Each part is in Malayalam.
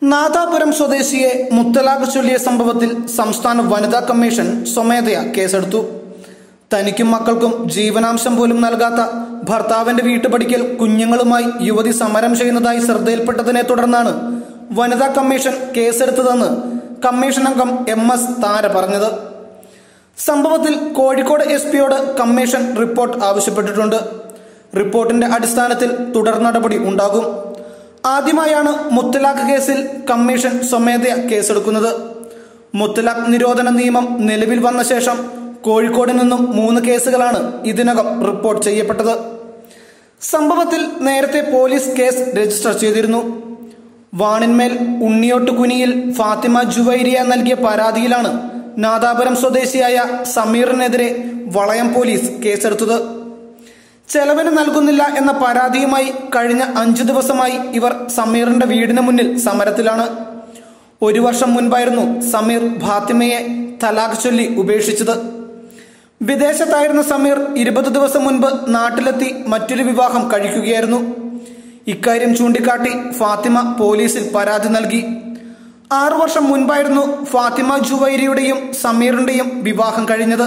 നാദാപുരം സ്വദേശിയെ മുത്തലാഖ് ചൊല്ലിയ സംഭവത്തിൽ സംസ്ഥാന വനിതാ കമ്മീഷൻ സ്വമേധയാ കേസെടുത്തു തനിക്കും മക്കൾക്കും ജീവനാംശം പോലും നൽകാത്ത ഭർത്താവിന്റെ വീട്ടുപടിക്കൽ കുഞ്ഞുങ്ങളുമായി യുവതി സമരം ചെയ്യുന്നതായി ശ്രദ്ധയിൽപ്പെട്ടതിനെ തുടർന്നാണ് വനിതാ കമ്മീഷൻ കേസെടുത്തതെന്ന് കമ്മീഷൻ അംഗം എം എസ് താര പറഞ്ഞത് സംഭവത്തിൽ കോഴിക്കോട് എസ് പിയോട് കമ്മീഷൻ റിപ്പോർട്ട് ആവശ്യപ്പെട്ടിട്ടുണ്ട് റിപ്പോർട്ടിന്റെ അടിസ്ഥാനത്തിൽ തുടർ നടപടി ഉണ്ടാകും ആദ്യമായാണ് മുത്തലാഖ് കേസിൽ കമ്മീഷൻ സ്വമേധയാ കേസെടുക്കുന്നത് മുത്തലാഖ് നിരോധന നിയമം നിലവിൽ വന്ന ശേഷം കോഴിക്കോട് നിന്നും മൂന്ന് കേസുകളാണ് ഇതിനകം റിപ്പോർട്ട് ചെയ്യപ്പെട്ടത് സംഭവത്തിൽ നേരത്തെ പോലീസ് കേസ് രജിസ്റ്റർ ചെയ്തിരുന്നു വാണിന്മേൽ ഉണ്ണിയോട്ട് കുനിയിൽ ഫാത്തിമ ജുവൈരിയ നൽകിയ പരാതിയിലാണ് നാദാപുരം സ്വദേശിയായ സമീറിനെതിരെ വളയം പോലീസ് കേസെടുത്തത് ചെലവിന് നൽകുന്നില്ല എന്ന പരാതിയുമായി കഴിഞ്ഞ അഞ്ചു ദിവസമായി ഇവർ സമീറിന്റെ വീടിന് മുന്നിൽ സമരത്തിലാണ് ഒരു വർഷം മുൻപായിരുന്നു സമീർ ഫാത്തിമയെ തലാഖ് ചൊല്ലി ഉപേക്ഷിച്ചത് വിദേശത്തായിരുന്ന സമീർ ഇരുപത് ദിവസം മുൻപ് നാട്ടിലെത്തി മറ്റൊരു വിവാഹം കഴിക്കുകയായിരുന്നു ഇക്കാര്യം ചൂണ്ടിക്കാട്ടി ഫാത്തിമ പോലീസിൽ പരാതി നൽകി ആറു വർഷം മുൻപായിരുന്നു ഫാത്തിമ ജുവൈരിയുടെയും സമീറിന്റെയും വിവാഹം കഴിഞ്ഞത്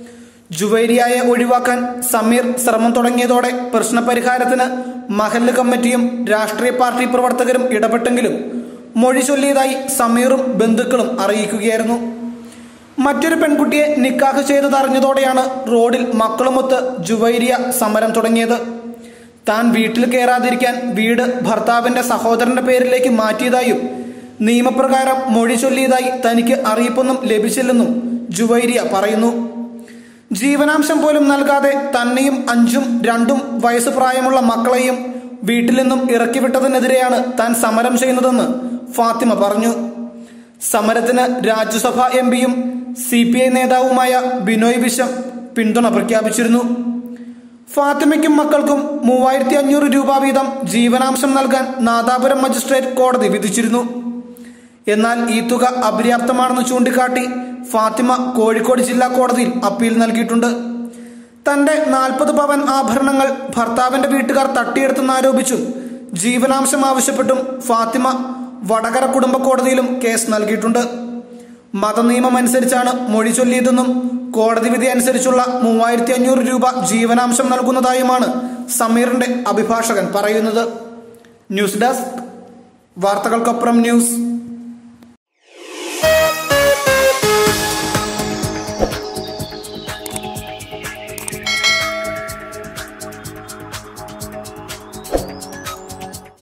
ജുവൈരിയായെ ഒഴിവാക്കാൻ സമീർ ശ്രമം തുടങ്ങിയതോടെ പ്രശ്നപരിഹാരത്തിന് മഹല്ല് കമ്മിറ്റിയും രാഷ്ട്രീയ പാർട്ടി പ്രവർത്തകരും ഇടപെട്ടെങ്കിലും മൊഴി ചൊല്ലിയതായി സമീറും ബന്ധുക്കളും അറിയിക്കുകയായിരുന്നു മറ്റൊരു പെൺകുട്ടിയെ നിക്കാഹ് ചെയ്തതറിഞ്ഞതോടെയാണ് റോഡിൽ മക്കളുമൊത്ത് ജുവൈരിയ സമരം തുടങ്ങിയത് താൻ വീട്ടിൽ കയറാതിരിക്കാൻ വീട് ഭർത്താവിന്റെ സഹോദരന്റെ പേരിലേക്ക് മാറ്റിയതായും നിയമപ്രകാരം മൊഴി ചൊല്ലിയതായി തനിക്ക് അറിയിപ്പൊന്നും ലഭിച്ചില്ലെന്നും ജുവൈരിയ പറയുന്നു ജീവനാംശം പോലും നൽകാതെ തന്നെയും അഞ്ചും രണ്ടും വയസ്സ് പ്രായമുള്ള മക്കളെയും വീട്ടിൽ നിന്നും ഇറക്കിവിട്ടതിനെതിരെയാണ് താൻ സമരം ചെയ്യുന്നതെന്ന് ഫാത്തിമ പറഞ്ഞു സമരത്തിന് രാജ്യസഭാ എം പിയും സി പി ഐ നേതാവുമായ ബിനോയ് വിശ്വം പിന്തുണ പ്രഖ്യാപിച്ചിരുന്നു ഫാത്തിമയ്ക്കും മക്കൾക്കും മൂവായിരത്തി അഞ്ഞൂറ് രൂപ വീതം ജീവനാംശം നൽകാൻ നാദാപുരം മജിസ്ട്രേറ്റ് കോടതി വിധിച്ചിരുന്നു എന്നാൽ ഈ തുക അപര്യാപ്തമാണെന്ന് ചൂണ്ടിക്കാട്ടി ഫാത്തിമ കോഴിക്കോട് ജില്ലാ കോടതിയിൽ അപ്പീൽ നൽകിയിട്ടുണ്ട് തന്റെ നാൽപ്പത് പവൻ ആഭരണങ്ങൾ ഭർത്താവിന്റെ വീട്ടുകാർ തട്ടിയെടുത്തെന്നാരോപിച്ചും ജീവനാംശം ആവശ്യപ്പെട്ടും ഫാത്തിമ വടകര കുടുംബ കോടതിയിലും കേസ് നൽകിയിട്ടുണ്ട് മതനിയമം അനുസരിച്ചാണ് മൊഴി ചൊല്ലിയതെന്നും കോടതി വിധി അനുസരിച്ചുള്ള മൂവായിരത്തി അഞ്ഞൂറ് രൂപ ജീവനാംശം നൽകുന്നതായുമാണ് സമീറിന്റെ അഭിഭാഷകൻ പറയുന്നത് ന്യൂസ് ഡെസ്ക് വാർത്തകൾക്കൊപ്പം ന്യൂസ്